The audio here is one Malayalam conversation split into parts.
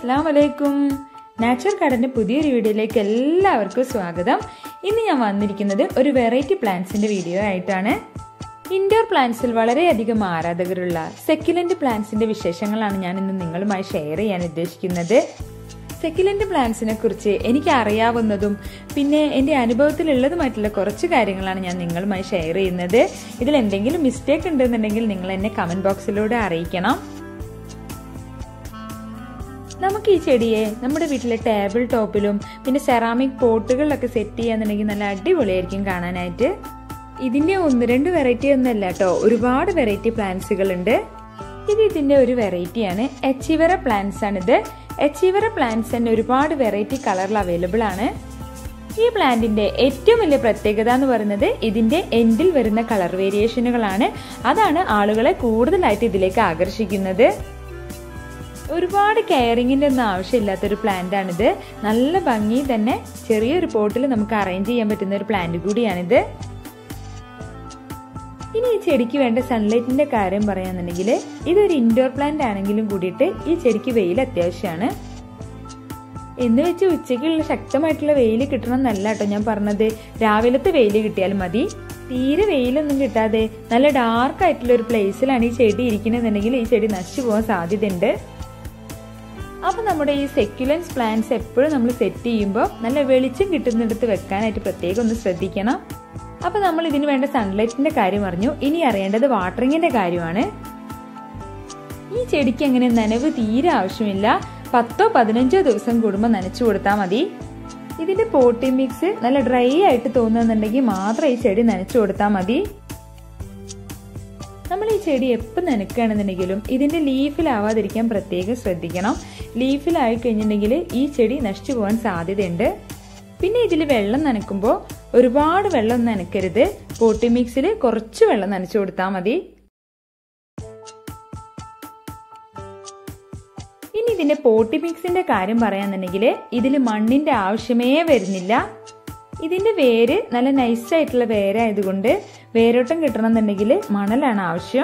അസ്സാം വലൈക്കും നാച്ചുറൽ ഗാർഡന്റെ പുതിയൊരു വീഡിയോയിലേക്ക് എല്ലാവർക്കും സ്വാഗതം ഇന്ന് ഞാൻ വന്നിരിക്കുന്നത് ഒരു വെറൈറ്റി പ്ലാന്റ്സിന്റെ വീഡിയോ ആയിട്ടാണ് ഇൻഡോർ പ്ലാന്റ്സിൽ വളരെയധികം ആരാധകരുള്ള സെക്യുലന്റ് പ്ലാന്റ്സിന്റെ വിശേഷങ്ങളാണ് ഞാൻ ഇന്ന് നിങ്ങളുമായി ഷെയർ ചെയ്യാൻ ഉദ്ദേശിക്കുന്നത് സെക്യുലന്റ് പ്ലാന്റ്സിനെ കുറിച്ച് എനിക്ക് അറിയാവുന്നതും പിന്നെ എൻ്റെ അനുഭവത്തിലുള്ളതുമായിട്ടുള്ള കുറച്ച് കാര്യങ്ങളാണ് ഞാൻ നിങ്ങളുമായി ഷെയർ ചെയ്യുന്നത് ഇതിൽ എന്തെങ്കിലും മിസ്റ്റേക്ക് ഉണ്ടെന്നുണ്ടെങ്കിൽ നിങ്ങൾ എന്നെ കമന്റ് ബോക്സിലൂടെ അറിയിക്കണം നമുക്ക് ഈ ചെടിയെ നമ്മുടെ വീട്ടിലെ ടേബിൾ ടോപ്പിലും പിന്നെ സെറാമിക് പോട്ടുകളിലൊക്കെ സെറ്റ് ചെയ്യാന്നുണ്ടെങ്കിൽ നല്ല അടിപൊളിയായിരിക്കും കാണാനായിട്ട് ഇതിന്റെ ഒന്ന് രണ്ട് വെറൈറ്റി ഒന്നല്ല കേട്ടോ ഒരുപാട് വെറൈറ്റി പ്ലാന്റ്സുകൾ ഉണ്ട് ഇത് ഇതിന്റെ ഒരു വെറൈറ്റിയാണ് എച്ചിവറ പ്ലാന്റ്സ് ആണിത് എച്ചിവറ പ്ലാന്റ്സ് തന്നെ ഒരുപാട് വെറൈറ്റി കളറിൽ അവൈലബിൾ ആണ് ഈ പ്ലാന്റിന്റെ ഏറ്റവും വലിയ പ്രത്യേകത എന്ന് പറയുന്നത് ഇതിന്റെ എൻഡിൽ വരുന്ന കളർ വേരിയേഷനുകളാണ് അതാണ് ആളുകളെ കൂടുതലായിട്ട് ഇതിലേക്ക് ആകർഷിക്കുന്നത് ഒരുപാട് കെയറിങ്ങിന്റെ ഒന്നും ആവശ്യമില്ലാത്തൊരു പ്ലാന്റ് ആണിത് നല്ല ഭംഗി തന്നെ ചെറിയൊരു പോട്ടിൽ നമുക്ക് അറേഞ്ച് ചെയ്യാൻ പറ്റുന്ന ഒരു പ്ലാന്റ് കൂടിയാണിത് ഇനി ഈ ചെടിക്ക് വേണ്ട സൺലൈറ്റിന്റെ കാര്യം പറയാന്നുണ്ടെങ്കിൽ ഇതൊരു ഇൻഡോർ പ്ലാന്റ് ആണെങ്കിലും കൂടിയിട്ട് ഈ ചെടിക്ക് വെയിൽ അത്യാവശ്യമാണ് എന്ന് വെച്ച് ഉച്ചയ്ക്കുള്ള ശക്തമായിട്ടുള്ള വെയിൽ കിട്ടണം എന്നല്ല കേട്ടോ ഞാൻ പറഞ്ഞത് രാവിലത്തെ വെയിൽ കിട്ടിയാൽ മതി തീരെ വെയിലൊന്നും കിട്ടാതെ നല്ല ഡാർക്ക് ആയിട്ടുള്ള ഒരു പ്ലേസിലാണ് ഈ ചെടി ഇരിക്കുന്നതെന്നുണ്ടെങ്കിൽ ഈ ചെടി നശിച്ചു പോകാൻ സാധ്യതയുണ്ട് അപ്പൊ നമ്മുടെ ഈ സെക്യുലൻസ് പ്ലാന്റ്സ് എപ്പോഴും നമ്മൾ സെറ്റ് ചെയ്യുമ്പോൾ നല്ല വെളിച്ചം കിട്ടുന്നിടത്ത് വെക്കാനായിട്ട് പ്രത്യേകം ഒന്ന് ശ്രദ്ധിക്കണം അപ്പൊ നമ്മൾ ഇതിന് വേണ്ട സൺലൈറ്റിന്റെ കാര്യം പറഞ്ഞു ഇനി അറിയേണ്ടത് വാട്ടറിങ്ങിന്റെ കാര്യമാണ് ഈ ചെടിക്ക് അങ്ങനെ നനവ് തീരെ ആവശ്യമില്ല പത്തോ പതിനഞ്ചോ ദിവസം കൂടുമ്പോൾ നനച്ചു കൊടുത്താൽ മതി ഇതിന്റെ പോട്ടി മിക്സ് നല്ല ഡ്രൈ ആയിട്ട് തോന്നുന്നുണ്ടെങ്കിൽ മാത്രം ഈ ചെടി നനച്ചു കൊടുത്താൽ മതി നമ്മൾ ഈ ചെടി എപ്പോൾ നനക്കുകയാണെന്നുണ്ടെങ്കിലും ഇതിന്റെ ലീഫിലാവാതിരിക്കാൻ പ്രത്യേകം ശ്രദ്ധിക്കണം ലീഫിലായി കഴിഞ്ഞിട്ടുണ്ടെങ്കിൽ ഈ ചെടി നശിച്ചു പോകാൻ സാധ്യതയുണ്ട് പിന്നെ ഇതിൽ വെള്ളം നനക്കുമ്പോൾ ഒരുപാട് വെള്ളം നനക്കരുത് പോട്ടി മിക്സിൽ കുറച്ച് വെള്ളം നനച്ചു കൊടുത്താൽ മതി ഇനി ഇതിന്റെ പോട്ടി മിക്സിന്റെ കാര്യം പറയാന്നുണ്ടെങ്കിൽ ഇതിൽ മണ്ണിന്റെ ആവശ്യമേ വരുന്നില്ല ഇതിന്റെ വേര് നല്ല നൈസായിട്ടുള്ള വേരായതുകൊണ്ട് വേരോട്ടം കിട്ടണമെന്നുണ്ടെങ്കിൽ മണലാണ് ആവശ്യം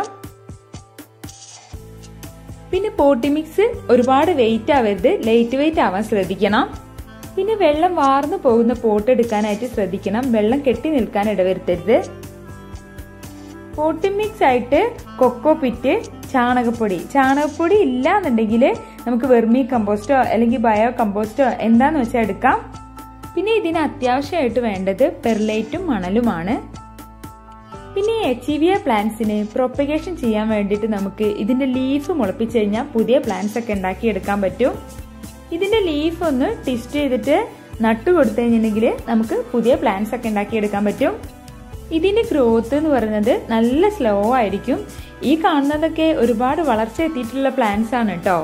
പിന്നെ പോട്ടി മിക്സ് ഒരുപാട് വെയിറ്റ് ആവരുത് ലൈറ്റ് വെയിറ്റ് ആവാൻ ശ്രദ്ധിക്കണം പിന്നെ വെള്ളം വാർന്നു പോകുന്ന പോട്ട് എടുക്കാനായിട്ട് ശ്രദ്ധിക്കണം വെള്ളം കെട്ടി നിൽക്കാൻ ഇടവരുത്തരുത് പോട്ടി മിക്സ് ആയിട്ട് കൊക്കോ പിറ്റ് ചാണകപ്പൊടി ചാണകപ്പൊടി ഇല്ല എന്നുണ്ടെങ്കിൽ നമുക്ക് വെർമി കമ്പോസ്റ്റോ അല്ലെങ്കിൽ ബയോ കമ്പോസ്റ്റോ എന്താന്ന് വെച്ചാൽ എടുക്കാം പിന്നെ ഇതിന് അത്യാവശ്യമായിട്ട് വേണ്ടത് പെർലൈറ്റും മണലുമാണ് പിന്നെ എച്ചിവിയ പ്ലാന്റ്സിന് പ്രൊപ്പഗേഷൻ ചെയ്യാൻ വേണ്ടിയിട്ട് നമുക്ക് ഇതിന്റെ ലീഫ് മുളപ്പിച്ചു കഴിഞ്ഞാൽ പുതിയ പ്ലാന്റ്സ് ഒക്കെ ഉണ്ടാക്കിയെടുക്കാൻ പറ്റും ഇതിന്റെ ലീഫ് ഒന്ന് ട്വിസ്റ്റ് ചെയ്തിട്ട് നട്ടു കൊടുത്തു കഴിഞ്ഞിട്ടുണ്ടെങ്കിൽ നമുക്ക് പുതിയ പ്ലാന്റ്സ് ഒക്കെ ഉണ്ടാക്കിയെടുക്കാൻ പറ്റും ഇതിന്റെ ഗ്രോത്ത് എന്ന് പറയുന്നത് നല്ല സ്ലോ ആയിരിക്കും ഈ കാണുന്നതൊക്കെ ഒരുപാട് വളർച്ച എത്തിയിട്ടുള്ള പ്ലാന്റ്സ് ആണ് കേട്ടോ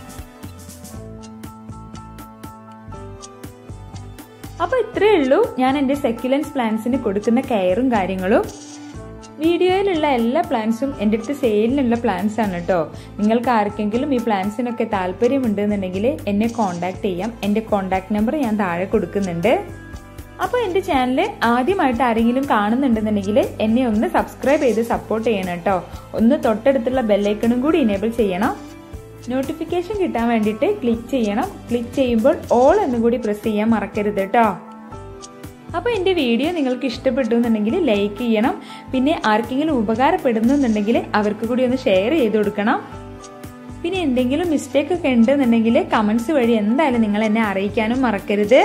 അപ്പൊ ഇത്രയേ ഉള്ളൂ ഞാൻ എന്റെ സെക്യുലൻസ് പ്ലാന്റ്സിന് കൊടുക്കുന്ന കെയറും കാര്യങ്ങളും വീഡിയോയിലുള്ള എല്ലാ പ്ലാന്റ്സും എൻ്റെ അടുത്ത് സെയിലിനുള്ള പ്ലാന്റ്സ് ആണ് കേട്ടോ നിങ്ങൾക്ക് ആർക്കെങ്കിലും ഈ പ്ലാന്റ്സിനൊക്കെ താല്പര്യമുണ്ട് എന്നുണ്ടെങ്കിൽ എന്നെ കോൺടാക്ട് ചെയ്യാം എൻ്റെ കോൺടാക്ട് നമ്പർ ഞാൻ താഴെ കൊടുക്കുന്നുണ്ട് അപ്പോൾ എൻ്റെ ചാനൽ ആദ്യമായിട്ട് ആരെങ്കിലും കാണുന്നുണ്ടെന്നുണ്ടെങ്കിൽ എന്നെ ഒന്ന് സബ്സ്ക്രൈബ് ചെയ്ത് സപ്പോർട്ട് ചെയ്യണം കേട്ടോ ഒന്ന് തൊട്ടടുത്തുള്ള ബെല്ലൈക്കണും കൂടി ഇനേബിൾ ചെയ്യണം നോട്ടിഫിക്കേഷൻ കിട്ടാൻ വേണ്ടിയിട്ട് ക്ലിക്ക് ചെയ്യണം ക്ലിക്ക് ചെയ്യുമ്പോൾ ഓൾ എന്നും കൂടി പ്രസ് ചെയ്യാൻ മറക്കരുത് കേട്ടോ അപ്പോൾ എൻ്റെ വീഡിയോ നിങ്ങൾക്ക് ഇഷ്ടപ്പെട്ടു എന്നുണ്ടെങ്കിൽ ലൈക്ക് ചെയ്യണം പിന്നെ ആർക്കെങ്കിലും ഉപകാരപ്പെടുന്നുണ്ടെങ്കിൽ അവർക്ക് കൂടി ഒന്ന് ഷെയർ ചെയ്ത് കൊടുക്കണം പിന്നെ എന്തെങ്കിലും മിസ്റ്റേക്ക് ഒക്കെ ഉണ്ടെന്നുണ്ടെങ്കിൽ കമൻസ് വഴി എന്തായാലും നിങ്ങൾ എന്നെ അറിയിക്കാനും മറക്കരുത്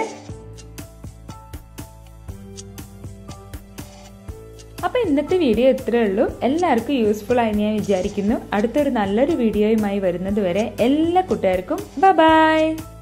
അപ്പൊ ഇന്നത്തെ വീഡിയോ ഇത്രയേ ഉള്ളൂ എല്ലാവർക്കും യൂസ്ഫുൾ ആയി ഞാൻ വിചാരിക്കുന്നു അടുത്തൊരു നല്ലൊരു വീഡിയോയുമായി വരുന്നത് വരെ എല്ലാ കൂട്ടുകാർക്കും ബൈ